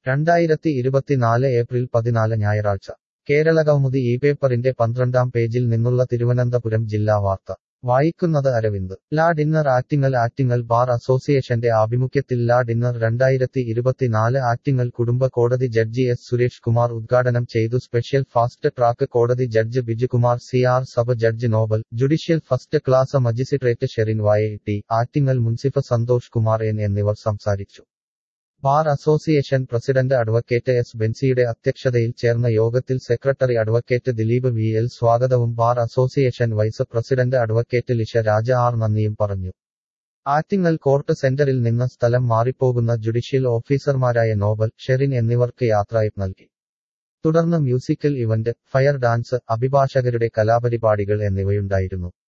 രണ്ടായിരത്തി ഇരുപത്തിനാല് ഏപ്രിൽ പതിനാല് ഞായറാഴ്ച കേരളകൗമുദി ഈ പേപ്പറിന്റെ പന്ത്രണ്ടാം പേജിൽ നിന്നുള്ള തിരുവനന്തപുരം ജില്ലാ വാർത്ത വായിക്കുന്നത് അരവിന്ദ് ലാ ഡിന്നർ ആറ്റിങ്ങൽ ആറ്റിങ്ങൽ ബാർ അസോസിയേഷന്റെ ആഭിമുഖ്യത്തിൽ ലാ ഡിന്നർ രണ്ടായിരത്തി ഇരുപത്തിനാല് ആറ്റിങ്ങൽ കുടുംബ കോടതി ജഡ്ജി എസ് സുരേഷ് കുമാർ ഉദ്ഘാടനം ചെയ്തു സ്പെഷ്യൽ ഫാസ്റ്റ് ട്രാക്ക് കോടതി judge Bijukumar C R sub judge Noble judicial first class magistrate Sherin Y T Attingal മുൻസിഫ് സന്തോഷ് കുമാർ എൻ എന്നിവർ സംസാരിച്ചു bar association president advocate S ബെൻസിയുടെ അധ്യക്ഷതയിൽ ചേർന്ന യോഗത്തിൽ secretary advocate Dileep V L സ്വാഗതവും bar association vice president advocate Lisha Raja R നന്ദിയും പറഞ്ഞു ആറ്റിങ്ങൽ കോർട്ട് സെന്ററിൽ നിന്ന് സ്ഥലം മാറിപ്പോകുന്ന ജുഡീഷ്യൽ ഓഫീസർമാരായ നോബൽ ഷെറിൻ എന്നിവർക്ക് യാത്രയപ്പ് നൽകി തുടർന്ന് മ്യൂസിക്കൽ ഇവന്റ് ഫയർ ഡാൻസ് അഭിഭാഷകരുടെ കലാപരിപാടികൾ എന്നിവയുണ്ടായിരുന്നു